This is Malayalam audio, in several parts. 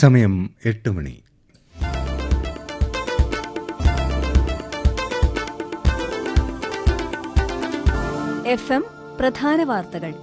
സമയം എട്ട് മണി എഫ് എം പ്രധാന വാർത്തകൾ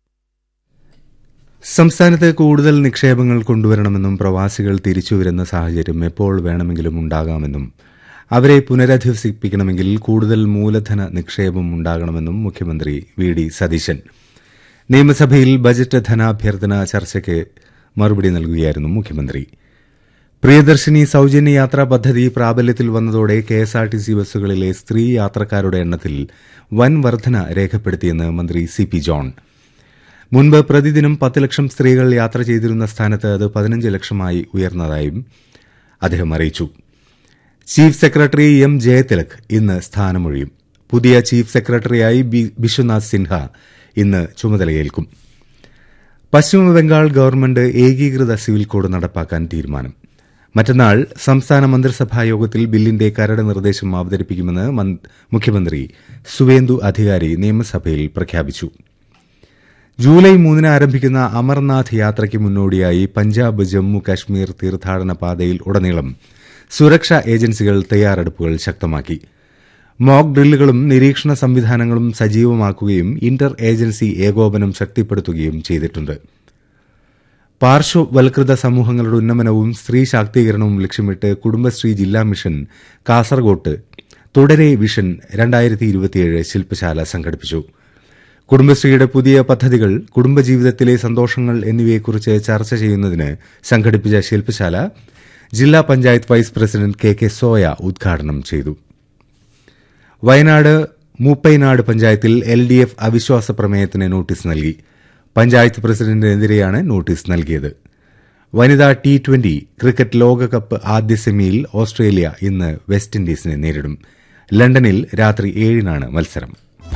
സംസ്ഥാനത്ത് കൂടുതൽ നിക്ഷേപങ്ങൾ കൊണ്ടുവരണമെന്നും പ്രവാസികൾ തിരിച്ചുവരുന്ന സാഹചര്യം എപ്പോൾ വേണമെങ്കിലും ഉണ്ടാകാമെന്നും അവരെ പുനരധിവസിപ്പിക്കണമെങ്കിൽ കൂടുതൽ മൂലധന നിക്ഷേപം ഉണ്ടാകണമെന്നും മുഖ്യമന്ത്രി വി ഡി സതീശൻ നിയമസഭയിൽ ബജറ്റ് ധനാഭ്യർത്ഥന ചർച്ചയ്ക്ക് മറുപടി നൽകുകയായിരുന്നു മുഖ്യമന്ത്രി പ്രിയദർശിനി സൌജന്യ യാത്രാ പദ്ധതി പ്രാബല്യത്തിൽ വന്നതോടെ കെഎസ്ആർടിസി ബസ്സുകളിലെ സ്ത്രീ യാത്രക്കാരുടെ എണ്ണത്തിൽ വൻ വർധന രേഖപ്പെടുത്തിയെന്ന് മന്ത്രി സി പി ജോൺ മുൻപ് പ്രതിദിനം പത്ത് ലക്ഷം സ്ത്രീകൾ യാത്ര ചെയ്തിരുന്ന സ്ഥാനത്ത് അത് പതിനഞ്ച് ലക്ഷമായി ഉയർന്നതായും അദ്ദേഹം അറിയിച്ചു ചീഫ് സെക്രട്ടറി എം ജയതിലക് ഇന്ന് സ്ഥാനമൊഴിയും പുതിയ ചീഫ് സെക്രട്ടറിയായി ബി- ബിശ്വനാഥ് സിൻഹ ഇന്ന് ചുമതലയേൽക്കും പശ്ചിമബംഗാൾ ഗവൺമെന്റ് ഏകീകൃത സിവിൽ കോഡ് നടപ്പാക്കാൻ തീരുമാനം മറ്റന്നാൾ സംസ്ഥാന മന്ത്രിസഭാ യോഗത്തിൽ ബില്ലിന്റെ കരട് നിർദ്ദേശം അവതരിപ്പിക്കുമെന്ന് മൻ- മുഖ്യമന്ത്രി സുവേന്ദു അധികാരി നിയമസഭയിൽ പ്രഖ്യാപിച്ചു ജൂലൈ മൂന്നിന് ആരംഭിക്കുന്ന അമർനാഥ് യാത്രയ്ക്ക് മുന്നോടിയായി പഞ്ചാബ് ജമ്മു കശ്മീർ തീർത്ഥാടന പാതയിൽ ഉടനീളം സുരക്ഷാ ഏജൻസികൾ തയ്യാറെടുപ്പുകൾ ശക്തമാക്കി മോക്ക് ഡ്രില്ലുകളും നിരീക്ഷണ സംവിധാനങ്ങളും സജീവമാക്കുകയും ഇന്റർ ഏജൻസി ഏകോപനം ശക്തിപ്പെടുത്തുകയും ചെയ്തിട്ടുണ്ട് പാർശ്വവൽകൃത സമൂഹങ്ങളുടെ ഉന്നമനവും സ്ത്രീ ശാക്തീകരണവും ലക്ഷ്യമിട്ട് കുടുംബശ്രീ ജില്ലാ മിഷൻ കാസർകോട്ട് തുടരെ വിഷൻ രണ്ടായിരത്തി ഇരുപത്തിയേഴ് ശില്പശാല സംഘടിപ്പിച്ചു കുടുംബശ്രീയുടെ പുതിയ പദ്ധതികൾ കുടുംബജീവിതത്തിലെ സന്തോഷങ്ങൾ എന്നിവയെക്കുറിച്ച് ചർച്ച ചെയ്യുന്നതിന് സംഘടിപ്പിച്ച ശില്പശാല ജില്ലാ panchayat vice president K K Soya ഉദ്ഘാടനം ചെയ്തു വയനാട് മൂപ്പൈനാട് പഞ്ചായത്തിൽ എൽ ഡി എഫ് അവിശ്വാസ പ്രമേയത്തിന് നോട്ടീസ് നൽകി പഞ്ചായത്ത് പ്രസിഡന്റിനെതിരെയാണ് നോട്ടീസ് നൽകിയത് വനിതാ ടി ട്വന്റി ക്രിക്കറ്റ് ലോകകപ്പ് ആദ്യ സെമിയിൽ ഓസ്ട്രേലിയ ഇന്ന് വെസ്റ്റ് ഇൻഡീസിനെ നേരിടും ലണ്ടനിൽ രാത്രി ഏഴിനാണ് മത്സരം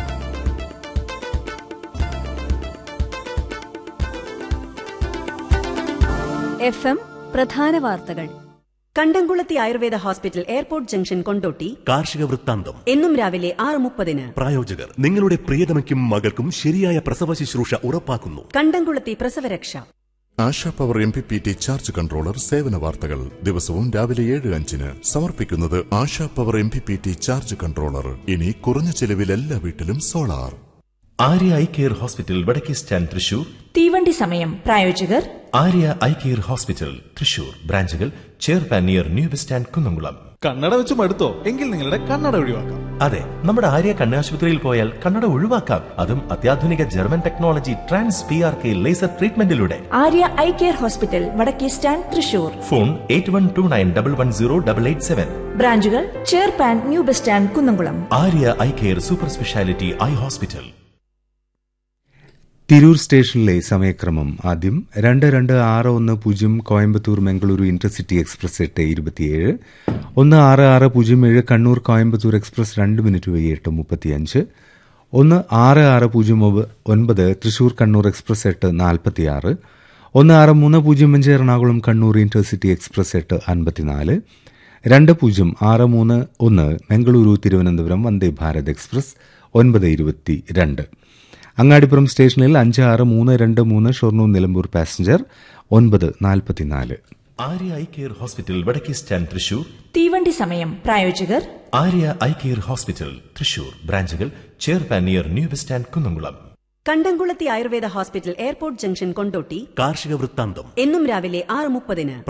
എഫ് എം പ്രധാന വാർത്തകൾ Kandamkulathy Ayurveda hospital airport junction Kondotty കാർഷിക വൃത്താന്തം എന്നും രാവിലെ ആറ് മുപ്പതിന് പ്രായോജകർ നിങ്ങളുടെ പ്രിയതമയ്ക്കും മകൾക്കും ശരിയായ പ്രസവ ശുശ്രൂഷ ഉറപ്പാക്കുന്നു കണ്ടംകുളത്തി പ്രസവരക്ഷ Asha power M P P T charge controller സേവന വാർത്തകൾ ദിവസവും രാവിലെ ഏഴ് അഞ്ചിന് സമർപ്പിക്കുന്നത് Asha power M P P T charge controller ഇനി കുറഞ്ഞ ചെലവിൽ എല്ലാ വീട്ടിലും solar Arya eye care hospital വടക്കേ സ്റ്റാൻഡ് തൃശൂർ തീവണ്ടി സമയം പ്രായോജകർ Arya eye care hospital Thrissur ബ്രാഞ്ചുകൾ ചെയർപാൻ near new bus stand Kunnamkulam കണ്ണട വെച്ച് മടുത്തോ എങ്കിൽ നിങ്ങളുടെ കണ്ണട ഒഴിവാക്കാം അതെ നമ്മുടെ ആര്യ കണ്ണാശുപത്രിയിൽ പോയാൽ കണ്ണട ഒഴിവാക്കാം അതും അത്യാധുനിക German technology trans P R K laser ട്രീറ്റ്മെന്റിലൂടെ ആര്യ ഐ കെയർ ഹോസ്പിറ്റൽ വടക്കേ stand Thrissur phone eight one two nine double one zero double eight seven ബ്രാഞ്ചുകൾ ചെയർപാൻ new bus stand Kunnamkulam Arya eye care super speciality eye hospital Tirur സ്റ്റേഷനിലെ സമയക്രമം ആദ്യം രണ്ട് രണ്ട് ആറ് ഒന്ന് പൂജ്യം കോയമ്പത്തൂർ മംഗളൂരു ഇന്റർസിറ്റി എക്സ്പ്രസ് എട്ട് ഇരുപത്തിയേഴ് ഒന്ന് ആറ് ആറ് പൂജ്യം ഏഴ് കണ്ണൂർ കോയമ്പത്തൂർ എക്സ്പ്രസ് രണ്ട് മിനിറ്റ് വൈകി എട്ട് മുപ്പത്തിയഞ്ച് ഒന്ന് ആറ് ആറ് പൂജ്യം ഒമ്പ- ഒൻപത് തൃശൂർ കണ്ണൂർ എക്സ്പ്രസ് എട്ട് നാൽപ്പത്തിയാറ് ഒന്ന് ആറ് മൂന്ന് പൂജ്യം അഞ്ച് എറണാകുളം കണ്ണൂർ ഇന്റർസിറ്റി എക്സ്പ്രസ് എട്ട് അൻപത്തിനാല് രണ്ട് പൂജ്യം ആറ് മൂന്ന് ഒന്ന് മംഗളൂരു തിരുവനന്തപുരം വന്ദേ ഭാരത് എക്സ്പ്രസ് ഒൻപത് ഇരുപത്തി രണ്ട് അങ്ങാടിപ്പുറം സ്റ്റേഷനിൽ അഞ്ച് ആറ് മൂന്ന് രണ്ട് മൂന്ന് ഷൊർണൂർ നിലമ്പൂർ പാസഞ്ചർ ഒൻപത് നാൽപ്പത്തിനാല് ആര്യ ഐ കെയർ ഹോസ്പിറ്റൽ വടക്കേ സ്റ്റാൻഡ് തൃശൂർ തീവണ്ടി സമയം പ്രായോജകർ Arya eye care hospital Thrissur ബ്രാഞ്ചുകൾ ചെയർപാൻ near new bus stand Kunnamkulam Kandamkulathy Ayurveda hospital airport junction Kondotty കാർഷിക വൃത്താന്തം എന്നും രാവിലെ ആറ് മുപ്പതിന്